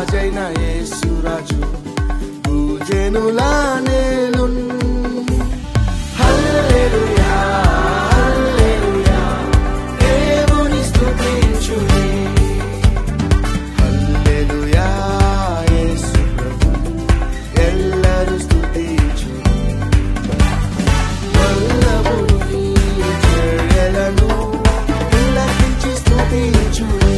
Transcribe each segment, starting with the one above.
రాజైన యేసురాజు భూజనులా నేలున్ హల్లెలూయా హల్లెలూయా దేవుని స్తుతించుడి హల్లెలూయా యేసు ప్రభు ఎల్లరూ స్తుతించుడి వల్లభుని చర్యలను తిలకించి స్తుతించుడి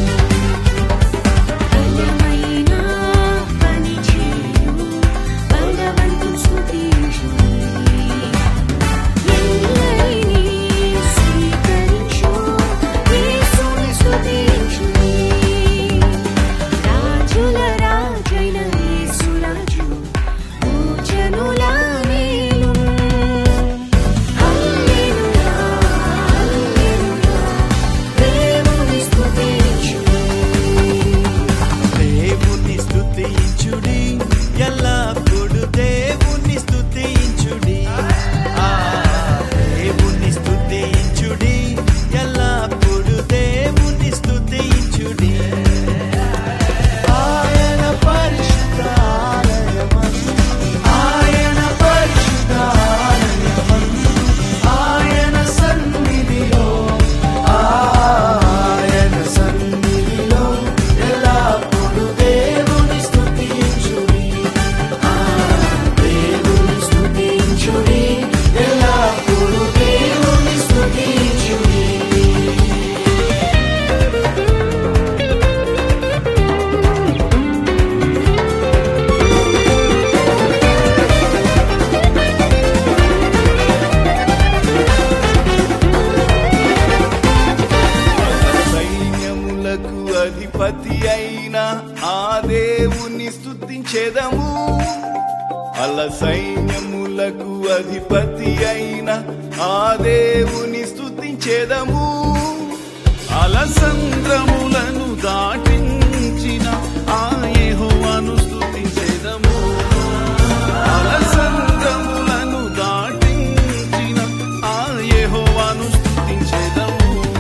బలమైన పని చేయు బలవంతుని స్తుతించుడి ఎల్లరినీ స్వీకరించు యేసుని స్తుతించుడి రాజుల రాజైన యేసురాజు భూజనుల మేలును హల్లెలూయా హల్లెలూయా దేవుని స్తుతించుడి దేవుని స్తుతించుడి ఎల్లప్పుడు దేవుని స్తుతించుడి ఆ దేవుని స్తుతించుడి ఎల్లప్పుడు దేవుని స్తుతించుడి ఆయన పరిశుద్ధ ఆలయమందు ఆయన పరిశుద్ధ ఆలయమందు ఆయన సన్నిధిలో ఆయన సన్నిధిలో ఎల్లప్పుడూ దేవుని స్తుతించుడి ఆ దేవుని స్తుతించుడి ఎల్లప్పుడూ దేవుని స్తుతించుడి సైన్యములకు అధిపతి అయిన ఆ దేవుని స్తుతించేదము అల సైన్యములకు అధిపతి అయిన ఆ దేవుని స్తుతించేదము అలసంద్రములను దాటించిన ఆ యెహోవాను స్తుతించేదము అలసంద్రములను దాటించిన ఆ యెహోవాను స్తుతించేదము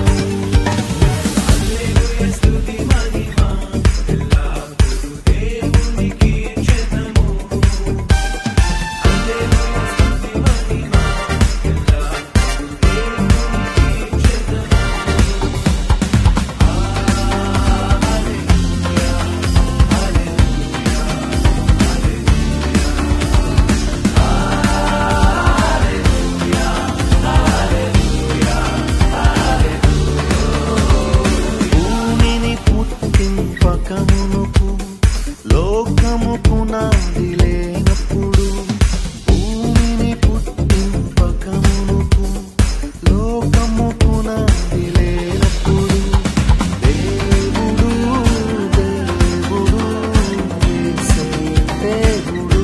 భూమిని పుట్టింపకమునుకు లోకము పునాది లేనప్పుడు భూమిని పుట్టింపకమునుకు లోకము పునాది లేనప్పుడు దేవుడు దేవుడు యేసే దేవుడు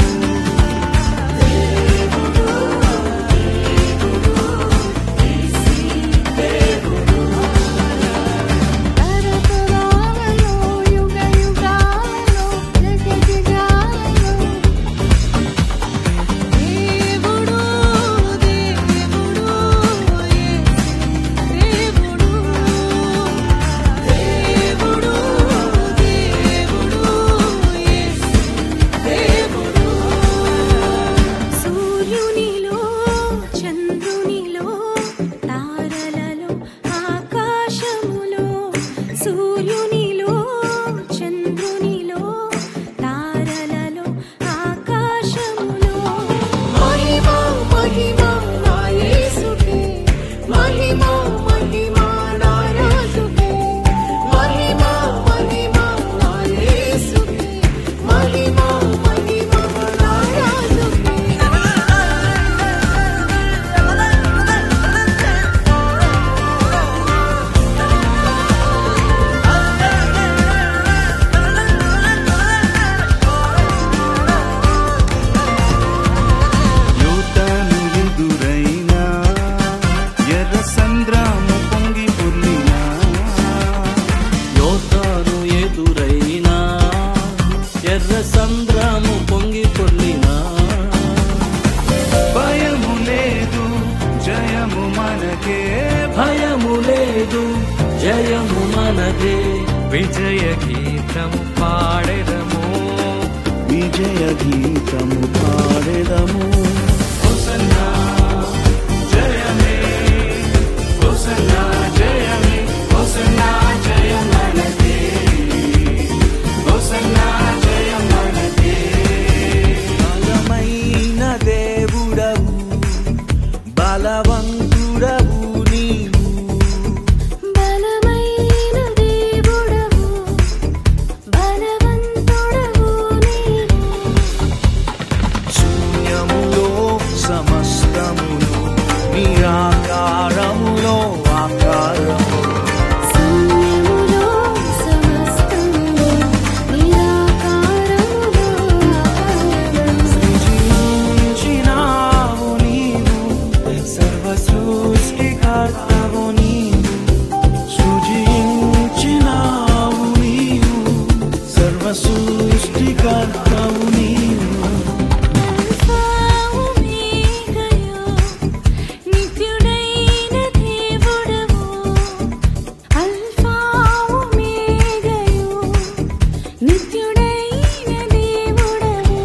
తరతరాలలో యుగ యుగాలలో జగజగాలలో దేవుడు దేవుడు యేసే దేవుడు దేవుడు దేవుడు యేసే దేవుడు సూర్యునిలో చంద్రునిలో తారలలో ఆకాశములో సూర్యునిలో చంద్రునిలో తారలలో ఆకాశములో మహిమ మహిమ నా యేసుకే మహిమ మహిమ నా రాజుకే మహిమ మహిమ నా యేసుకే మహిమ మహిమ నా యూతను ఎదురైనా ఎర్ర సంద్రము పొంగి పొర్లినా యోతాను ఎదురైనా ఎర్ర సంద్రము పొంగి పొర్లినా భయము లేదు జయము మనకే భయము లేదు జయము మనదే విజయ గీతం పాడెదము గీతము పాడెదము హోసన్నా జయమే హోసన్నా జయమే హోసన్నా జయం మనకే హోసన్నా జయం మనకే బలమైన దేవుడవు బలవంతుడవు నీవు బలమైన దేవుడవు బలవంతుడవు నీవు శూన్యములో సమస్తములో నీ ఆకారములో ఆకారము శూన్యములో సమస్తములో నిరాకారములో ఆకారము సృజించినావు నీవు సర్వ సృష్టికర్తవు నీవు సృజించినావు నీవు సర్వ సృష్టికర్తవు నీవు అల్ఫావు మీకయో నిత్యుడైన దేవుడవు అల్ఫావు మీకయో నిత్యుడైన దేవుడవు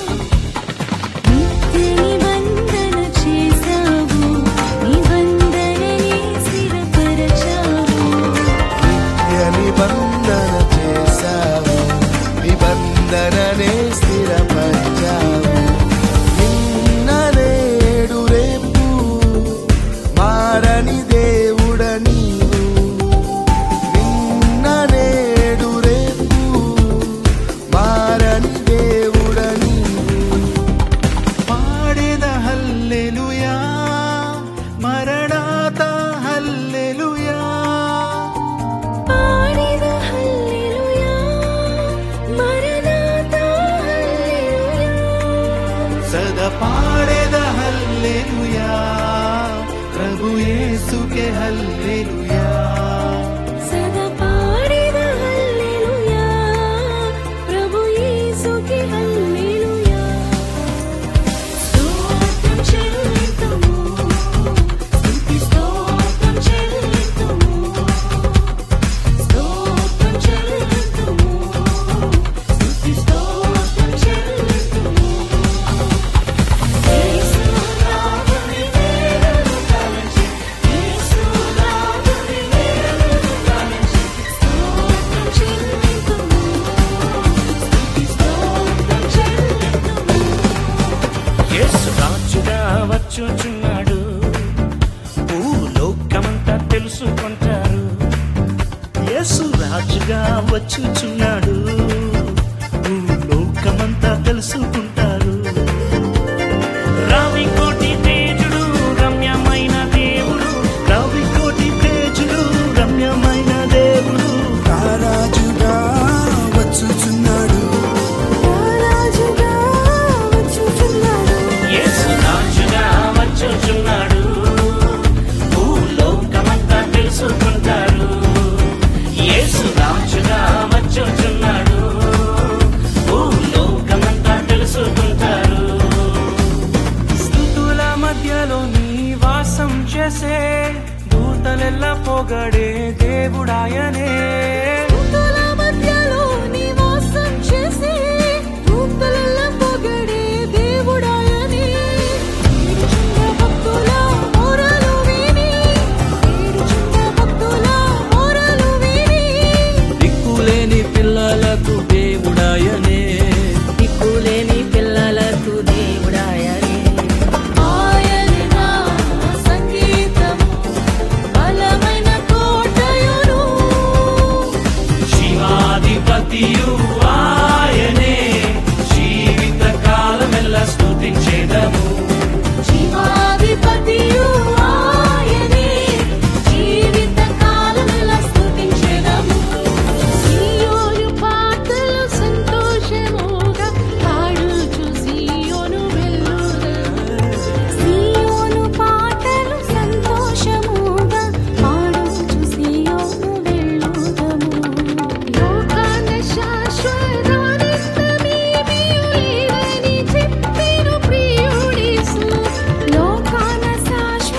నిత్య నిబంధన చేసావు నిబంధనని స్థిరపరచావు నిత్య నిబంధన చేశావు నిబంధననే స్థిరపరిచావు నిన్న నేడు రేపు మారని దేవుడ నీవు నిన్న నేడు రేపు మారని దేవుడ నీవు పాడేద హల్లెలూయా మరణాత హల్లెలూయా పాడిద హల్లెలూయా మరణాతా హల్లెలూయా సదా పాడేద హల్లెలూయా ప్రభు యేసుకే హల్లెలూయా సదా పాడిద హల్లెలూయా ప్రభు యేసుకి హల్లెలూయా స్తోత్రం చెల్లితుము స్తుతి స్తోత్రం చెల్లితుము స్తోత్రం చెల్లితుము స్తుతి స్తోత్రం చెల్లితుము యేసు నామముని వేదము తలంచి యేసు నామముని వేదము తలంచి స్తోత్రం చెల్లితుము స్తుతి స్తోత్రం చెల్లితుము యేసు రాజుగా వచ్చుచున్నాడు భూలోకమంతా తెలుసుకుంటారు యేసు రాజుగా వచ్చుచున్నాడు భూలోకమంతా తెలుసుకుంటారు రావి కోటి తేజుడు రమ్యమైన దేవుడు రావి కోటి తేజుడు రమ్యమైన దేవుడు రారాజుగా వచ్చుచున్నాడు రారాజుగా వచ్చుచున్నాడు యేసు రాజుగా వచ్చుచున్నాడు భూలోకమంతా తెలుసుకుంటారు యేసు రాజుగా వచ్చుచున్నాడు భూలోకమంతా తెలుసుకుంటారు స్థుతుల మధ్యలో నీ వాసం చేసే దూతలెల్ల పొగడే దేవుడాయనే స్తుతుల మధ్యలో నివాసం చేసే దూతలెల్ల పొగడే దేవుడాయని ఏడుచున్న భక్తుల మొరలు విని ఏడుచున్న భక్తుల మొరలు విని దిక్కులేని పిల్లలకు దేవుడాయనే దిక్కులేని పిల్లలకు దేవుడాయనే ఆయనే నా సంగీతము బలమైన కోటయును శివాధిపతియు ఆయనే జీవిత కాలమెల్ల స్తుతించేదము జీవాధిపతియు ఆయనే జీవిత కాలమెల్లా స్తుతించెదము సీయోను పాటలు సంతోషముగా పాడుచు సీయోను వెళ్ళుదము సీయోను పాటలు సంతోషముగా పాడుచు సీయోను వెళ్ళుదము లోకాన శాశ్వతానిత్యమేమీ లేదని చెప్పెను ప్రియుడేసు లోకాన శాశ్వత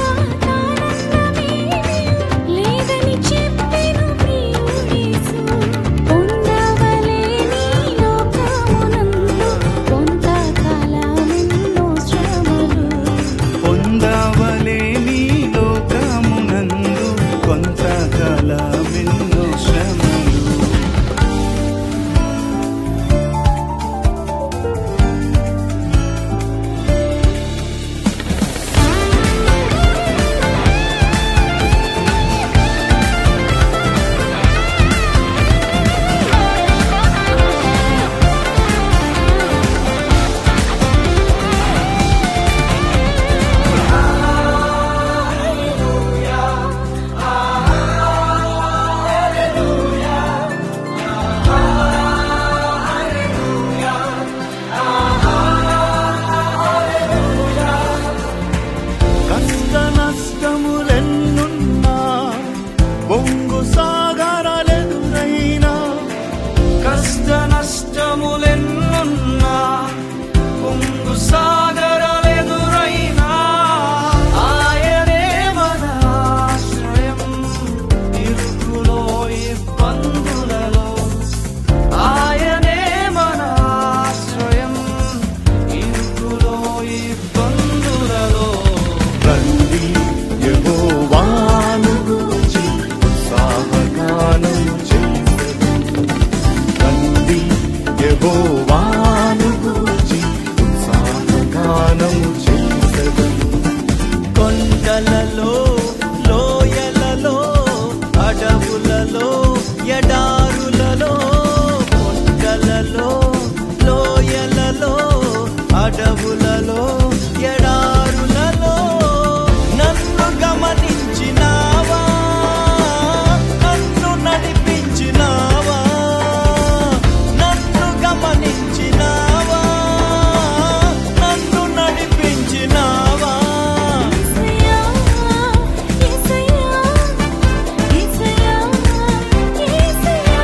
తొందులలో రండి యెహోవాను గూర్చి ఉత్సాహగానం చేసెదము. రండి యెహోవాను గూర్చి ఉత్సాహగానం చేసెదము. కొండలలో లోయలలో అడవులలో ఎడారులలో కొండలలో లోయలలో అడవులలో ఎడారులలో నన్ను గమనించినావా నన్ను నడిపించినావా నన్ను గమనించినావా నన్ను నడిపించినావా యేసయ్యా యేసయ్యా యేసయ్యా యేసయ్యా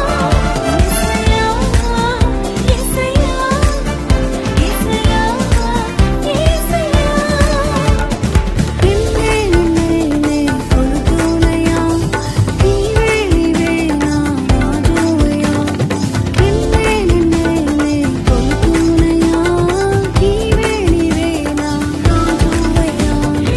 యేసయ్యా యేసయ్యా యేసయ్యా యేసయ్యా నిన్నే నిన్నే కొలుతునయా నీవే నీవే నా రాజువయ్యా నిన్నే నిన్నే కొలుతునయా నీవే నీవే నా రాజువయ్యా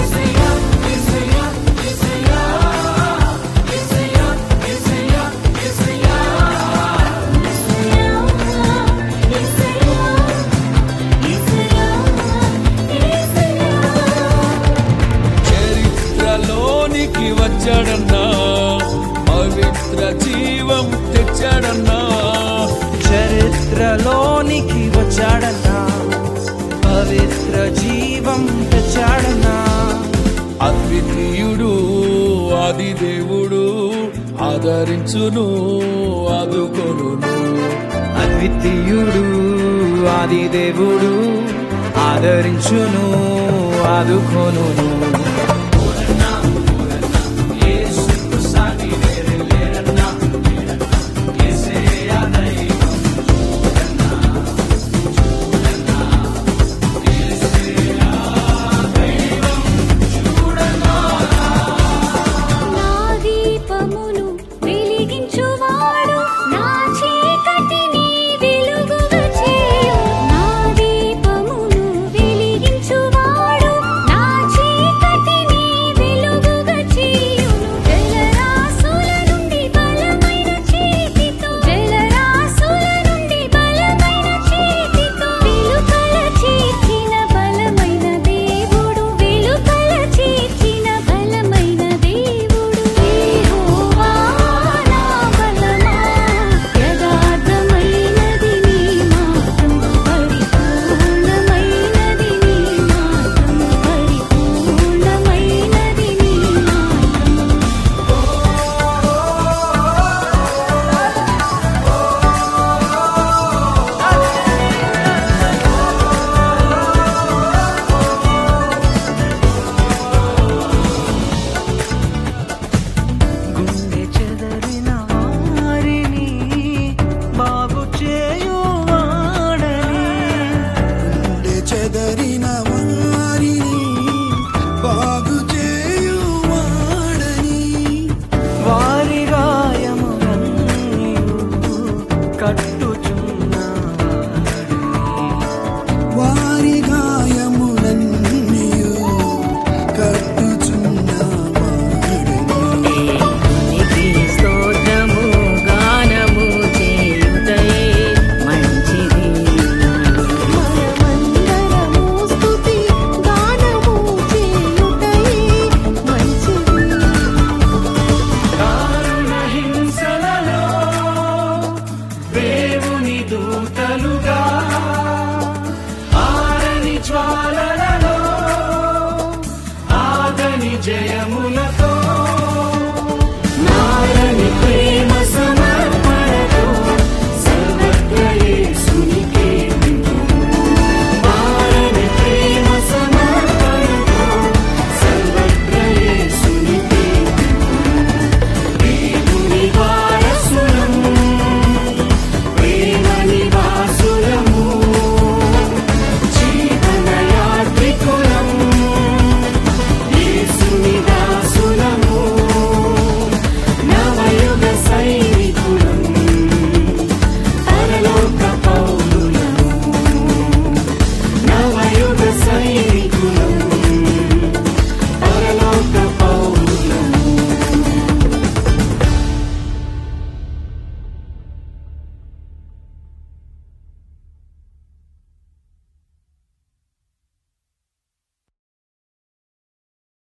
చరిత్రలోనికి వచ్చాడన్నా పవిత్ర జీవం తెచ్చాడన్నా చరిత్రలోనికి వచ్చాడన్నా పవిత్ర జీవం తెచ్చాడన్నా అద్వితీయుడు ఆది దేవుడు ఆదరించును ఆదుకొనును అద్వితీయుడు ఆది దేవుడు ఆదరించును ఆదుకొనును